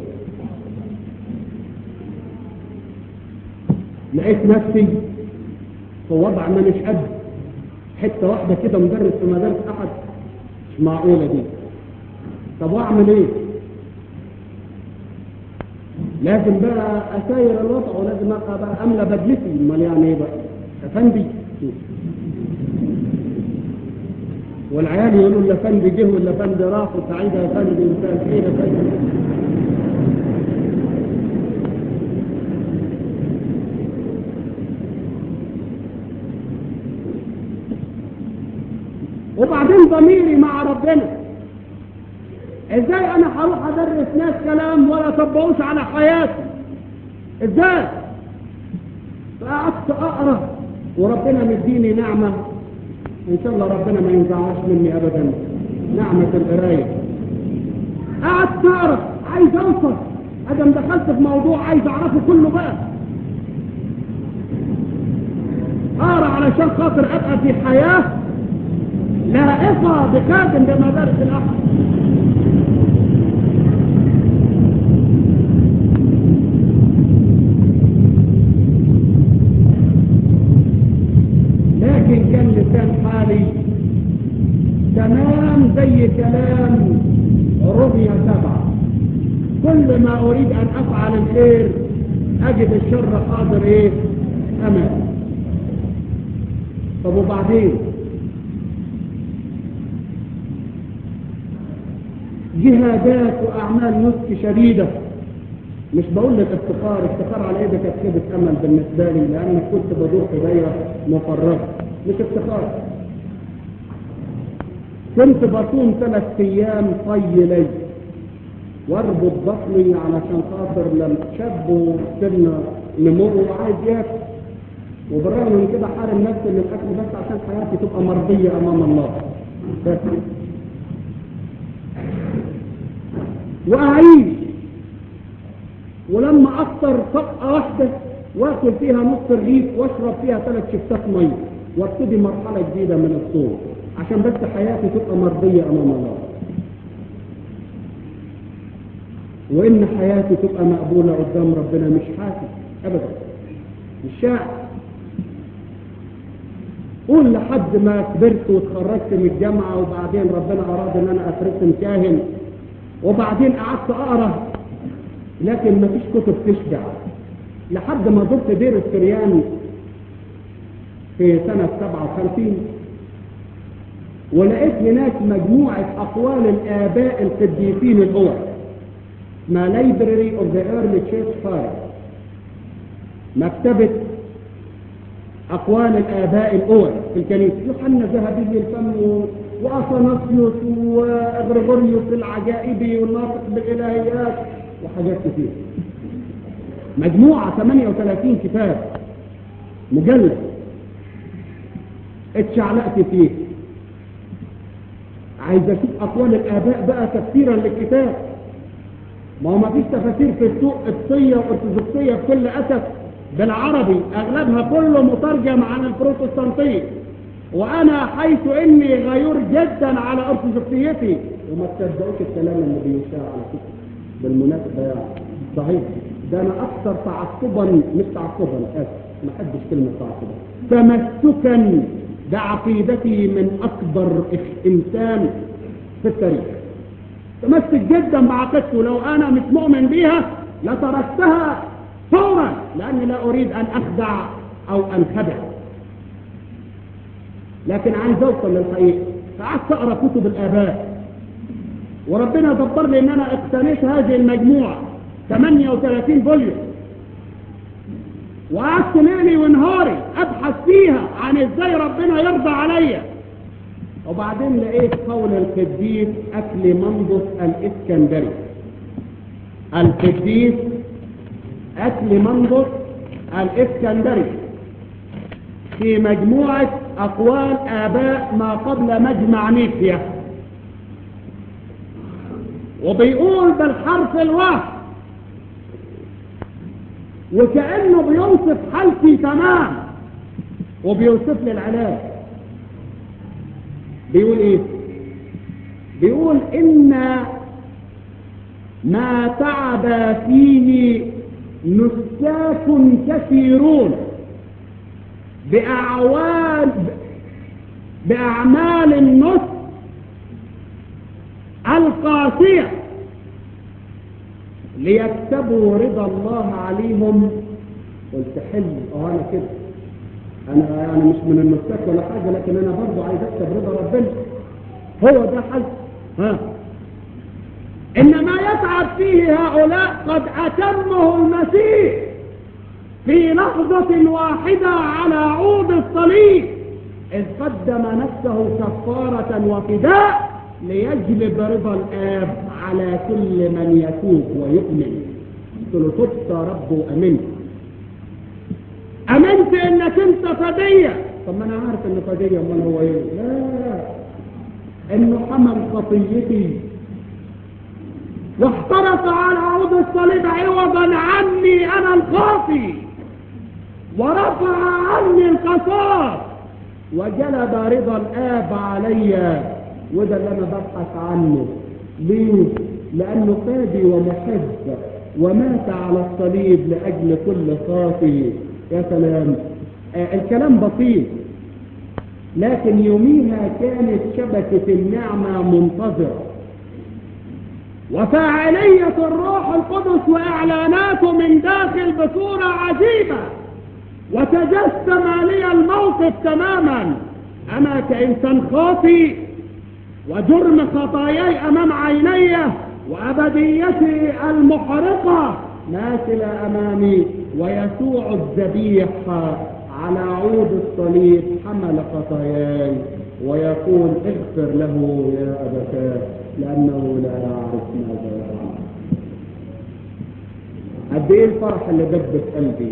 لقيت نفسي في وضع ما مش قد حته واحده كده مدرس في مدارس احد مش معقوله دي طب واعمل ايه لازم بقى اساير الوضع ولازم ابقى بقى املى بدلتي امال يعني ايه بقى افندي والعيال يقولوا الافندي جه والافندي راح وسعيد يا فندي ومساء الخير يا فندي وبعدين ضميري مع ربنا ازاي انا هروح ادرس ناس كلام ولا طبقوش على حياتي ازاي فقعدت اقرا وربنا مديني نعمه ان شاء الله ربنا ما ينزعهاش مني ابدا نعمه القرايه قعدت اقرا عايز اوصل ادم دخلت في موضوع عايز اعرفه كله بقى اقرا علشان خاطر ابقى في حياة لائقة بخادم بمدارس الاحد لكن كان لسان حالي تمام زي كلام رمية سبعة كل ما اريد ان افعل الخير اجد الشر حاضر ايه امام طب وبعدين جهادات واعمال نسك شديدة مش بقول لك افتقار افتقار على ايه ده كانت خيبة امل بالنسبة لي لان كنت بدور في دايرة مفرغة مش افتقار كنت بصوم ثلاث ايام طي لي واربط بطني علشان خاطر لما شاب وسن نمو وعايز ياكل وبالرغم من كده حارم نفسي من الاكل بس عشان حياتي تبقى مرضيه امام الله بس واعيش ولما افطر طقه واحده واكل فيها نص رغيف واشرب فيها ثلاث شفتات ميه وابتدي مرحله جديده من الصوم عشان بس حياتي تبقى مرضيه امام الله وان حياتي تبقى مقبوله قدام ربنا مش حاسس ابدا مش شاعر قول لحد ما كبرت واتخرجت من الجامعة وبعدين ربنا أراد أن أنا أترسم كاهن وبعدين قعدت أقرأ لكن ما فيش كتب تشبع لحد ما زرت دير السريان في سنة 57 ولقيت هناك مجموعة أقوال الآباء القديسين الأول اسمها Library of the Early Church Fathers مكتبة أقوال الآباء الأول في الكنيسة يوحنا ذهبي الفم وأثناسيوس وغريغوريوس العجائبي والناطق بالإلهيات وحاجات كتير مجموعة 38 كتاب مجلد اتشعلقت فيه عايز اشوف اقوال الاباء بقى تفسيرا للكتاب ما هو ما فيش تفاسير في السوق قبطيه وارثوذكسيه في كل اسف بالعربي اغلبها كله مترجم عن البروتستانتيه وانا حيث اني غيور جدا على ارثوذكسيتي وما تصدقوش الكلام اللي بيشاع على فكره بالمناسبه يعني صحيح ده انا اكثر تعصبا مش تعصبا اسف ما حدش كلمه تعصبا تمسكا بعقيدتي من اكبر انسان في التاريخ تمسك جدا بعقيدته لو انا مش مؤمن بيها لتركتها فورا لاني لا اريد ان اخدع او انخدع لكن عايز اوصل للحقيقه فقعدت اقرا كتب الاباء وربنا دبر لي ان انا اقتنيت هذه المجموعه 38 فوليوم وقعدت ليلي ونهاري ابحث فيها عن ازاي ربنا يرضى عليا وبعدين لقيت قول القديس اكل منضس الاسكندري القديس اكل منضس الاسكندري في مجموعة اقوال اباء ما قبل مجمع نيسيا وبيقول بالحرف الواحد وكأنه بيوصف حالتي تمام وبيوصف لي العلاج بيقول ايه بيقول ان ما تعب فيه نساك كثيرون بأعوال بأعمال النص القاسية ليكتبوا رضا الله عليهم قلت حلو اه انا كده انا يعني مش من النساك ولا حاجة لكن انا برضو عايز اكتب رضا ربنا هو ده حل ها انما يتعب فيه هؤلاء قد اتمه المسيح في لحظة واحدة على عود الصليب اذ قدم نفسه كفارة وفداء ليجلب رضا الآب على كل من يتوب ويؤمن قلت له تبت رب وأمنت أمنت إنك أنت فدية طب ما أنا عارف إنه فدية أمال هو إيه لا إنه حمل خطيتي واحترق على عود الصليب عوضا عني أنا الخاطي ورفع عني القصاص وجلب رضا الآب علي وده اللي أنا ببحث عنه ليه؟ لأنه فادي ومحب ومات على الصليب لأجل كل خاطئ يا سلام آه الكلام بسيط لكن يوميها كانت شبكة النعمة منتظرة وفاعلية الروح القدس وإعلاناته من داخل بصورة عجيبة وتجسم لي الموقف تماما أنا كإنسان خاطئ وجرم خطاياي أمام عيني وأبديتي المحرقة ماثلة أمامي ويسوع الذبيح على عود الصليب حمل خطاياي ويقول اغفر له يا أبتاه لأنه لا يعرف ماذا يفعل قد إيه الفرح اللي دب في قلبي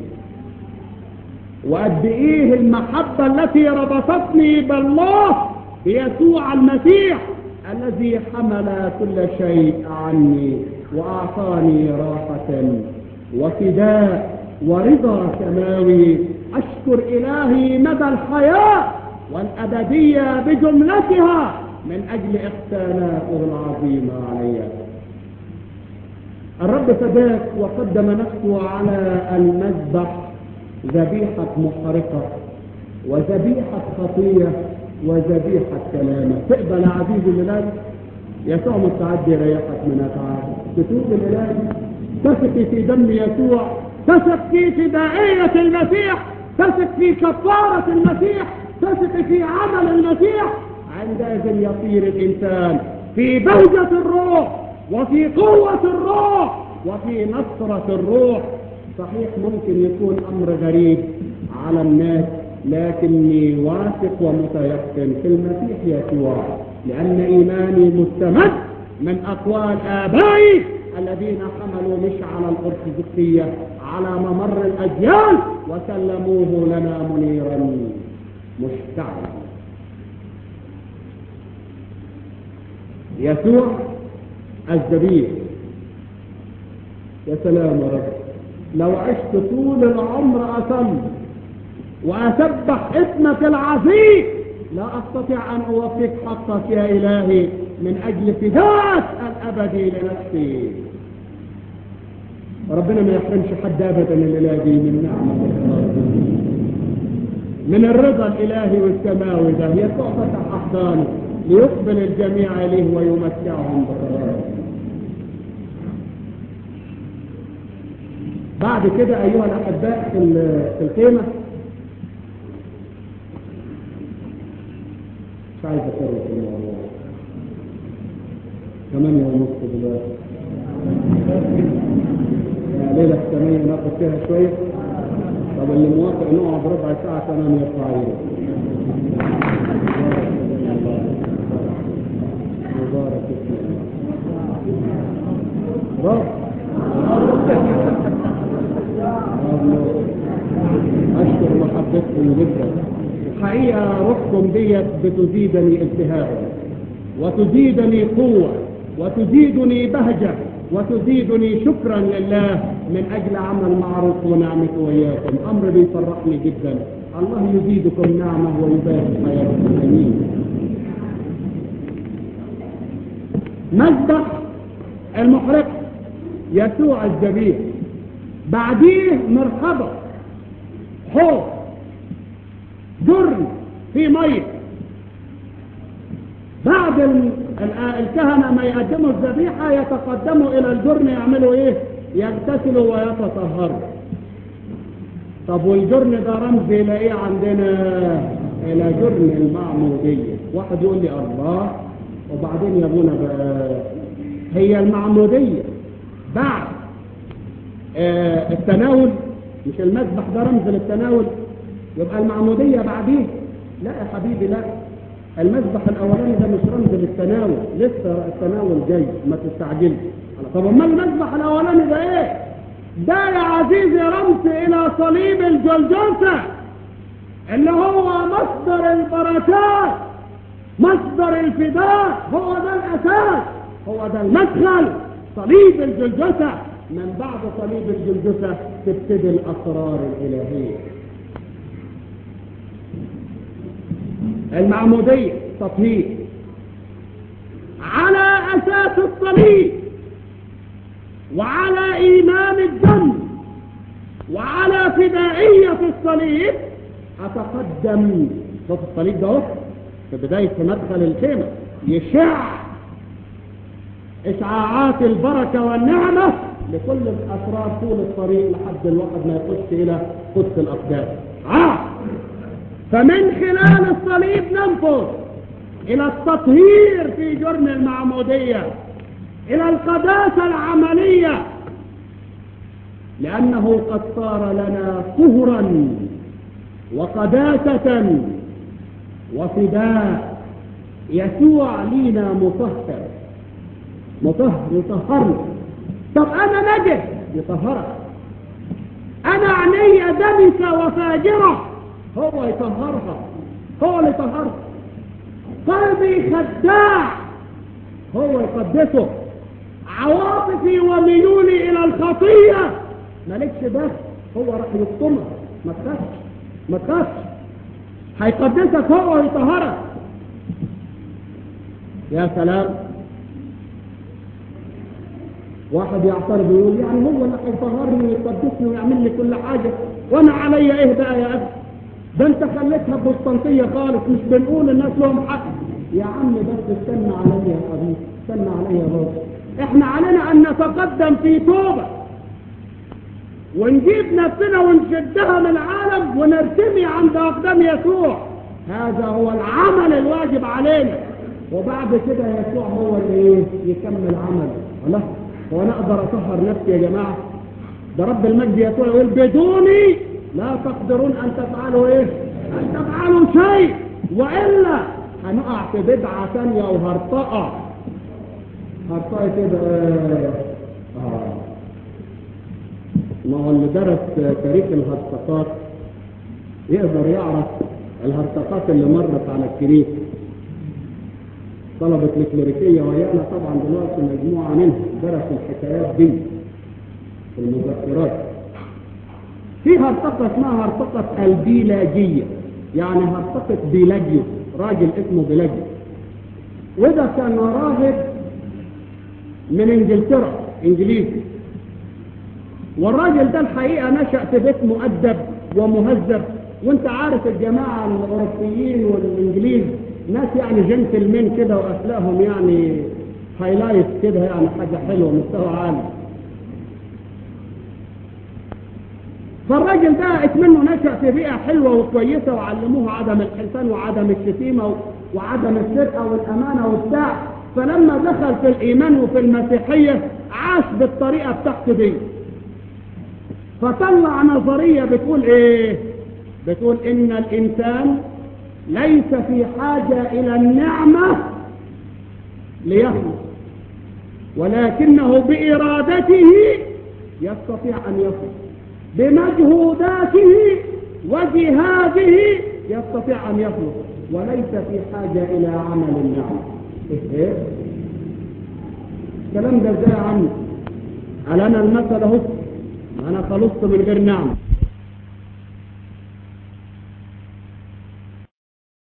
وقد إيه المحبة التي ربطتني بالله بيسوع المسيح الذي حمل كل شيء عني وأعطاني راحة وفداء ورضا سماوي أشكر إلهي مدى الحياة والأبدية بجملتها من أجل إحساناته العظيمة علي الرب فداك وقدم نفسه على المذبح ذبيحة محرقة وذبيحة خطية وذبيحة كلامة تقبل يا عزيزي الليلات يسوع مستعد يريحك من أتعاب تتوب الليلات تثق في دم يسوع تثق في فدائية المسيح تثق في كفارة المسيح تثق في عمل المسيح عندئذ يصير الإنسان في بهجة الروح وفي قوة الروح وفي نصرة الروح صحيح ممكن يكون أمر غريب على الناس لكني واثق ومتيقن في المسيح يسوع لأن إيماني مستمد من أقوال آبائي الذين حملوا مشعل الأرثوذكسية على ممر الأجيال وسلموه لنا منيرا مشتعلا يسوع الذبيح يا سلام يا رب لو عشت طول العمر أصم وأسبح اسمك العظيم لا أستطيع أن أوفيك حقك يا إلهي من أجل فداك الأبدي لنفسي ربنا ما يحرمش حد أبدا الليلة دي من نعمة من الرضا الإلهي والسماوي ده يسوع فتح أحضانه ليقبل الجميع إليه ويمتعهم بقراره بعد كده أيها الأحباء في القيمة مش عايز أكرر في الموضوع ثمانية ونص دلوقتي ليلة ثمانية ناخد فيها شوية طب اللي موافق نقعد ربع ساعة ثمانية يطلع مبارك اسم رب أشكر محبتكم جدا حقيقة روحكم ديت بتزيدني التهابا وتزيدني قوة وتزيدني بهجة وتزيدني شكرا لله من أجل عمل معروف ونعمته وإياكم أمر بيفرحني جدا الله يزيدكم نعمة ويبارك حياتكم أمين مذبح المحرق يسوع الذبيح بعديه مرحبا حوض جرن في ميه بعد الكهنة ما يقدموا الذبيحة يتقدموا إلى الجرن يعملوا إيه يغتسلوا ويتطهروا طب والجرن ده رمز إلى إيه عندنا إلى جرن المعمودية واحد يقول لي الله وبعدين يا ابونا بقى هي المعمودية بعد آه التناول مش المذبح ده رمز للتناول يبقى المعمودية بعديه لا يا حبيبي لا المذبح الاولاني ده مش رمز للتناول لسه التناول جاي ما تستعجلش طب امال المذبح الاولاني ده ايه ده يا عزيزي رمز الى صليب الجلجلسة اللي هو مصدر البركات مصدر الفداء هو ده الاساس هو ده المدخل صليب الجلجسة من بعد صليب الجلجسة تبتدي الاسرار الالهية المعمودية تطهير على أساس الصليب وعلى إيمان الدم وعلى فدائية الصليب أتقدم شوف الصليب ده في بداية مدخل الخيمة يشع إشعاعات البركة والنعمة لكل الأسرار طول الطريق لحد الواحد ما يخش إلى قدس الأقدام آه. فمن خلال الصليب ننفذ إلى التطهير في جرم المعمودية إلى القداسة العملية لأنه قد صار لنا طهرا وقداسة وفداء يسوع لينا مطهر مطهر يطهرنا طب أنا نجد يطهرك أنا عيني دنسة وفاجرة هو يطهرها هو اللي يطهرها قلبي خداع هو يقدسه عواطفي وميولي إلى الخطية مالكش دخل هو راح يقطمك ما تخافش ما تخافش هيقدسك هو ويطهرك يا سلام واحد يعترض ويقول يعني هو اللي هيطهرني ويقدسني ويعمل لي كل حاجة وانا عليا ايه بقى يا ابني ده انت خليتها بوسطنطية خالص مش بنقول الناس لهم حق يا عم بس استنى عليا يا حبيبي استنى عليا يا بابا احنا علينا ان نتقدم في توبة ونجيب نفسنا ونشدها من العالم ونرتمي عند اقدام يسوع هذا هو العمل الواجب علينا وبعد كده يسوع هو اللي ايه يكمل عمل الله هو انا اقدر اطهر نفسي يا جماعه ده رب المجد يسوع يقول بدوني لا تقدرون ان تفعلوا ايه ان تفعلوا شيء والا هنقع في بدعه ثانيه وهرطقه هرطقه كده اه ما هو اللي درس تاريخ الهرطقات يقدر يعرف الهرطقات اللي مرت على الكنيسه طلبة الكليريكية ويانا طبعا دلوقتي مجموعة منهم درسوا الحكايات دي في المذكرات في هرطقة اسمها هرطقة البيلاجية يعني هرطقة بيلاجيوس راجل اسمه بيلاجيوس وده كان راهب من انجلترا انجليزي والراجل ده الحقيقة نشأ في بيت مؤدب ومهذب وانت عارف الجماعة الاوروبيين والانجليز ناس يعني جنتلمين كده واخلاقهم يعني هايلايت كده يعني حاجة حلوة مستوى عالي فالراجل ده اتمنه نشأ في بيئة حلوة وكويسة وعلموه عدم الحلفان وعدم الشتيمة وعدم السرقة والأمانة وبتاع فلما دخل في الإيمان وفي المسيحية عاش بالطريقة بتاعته دي فطلع نظرية بتقول ايه بتقول ان الانسان ليس في حاجة الى النعمة ليخلص ولكنه بارادته يستطيع ان يخلص بمجهوداته وجهاده يستطيع ان يخلص وليس في حاجة الى عمل النعمة ايه الكلام ده ازاي عني قال انا المثل اهو انا خلصت من غير نعمه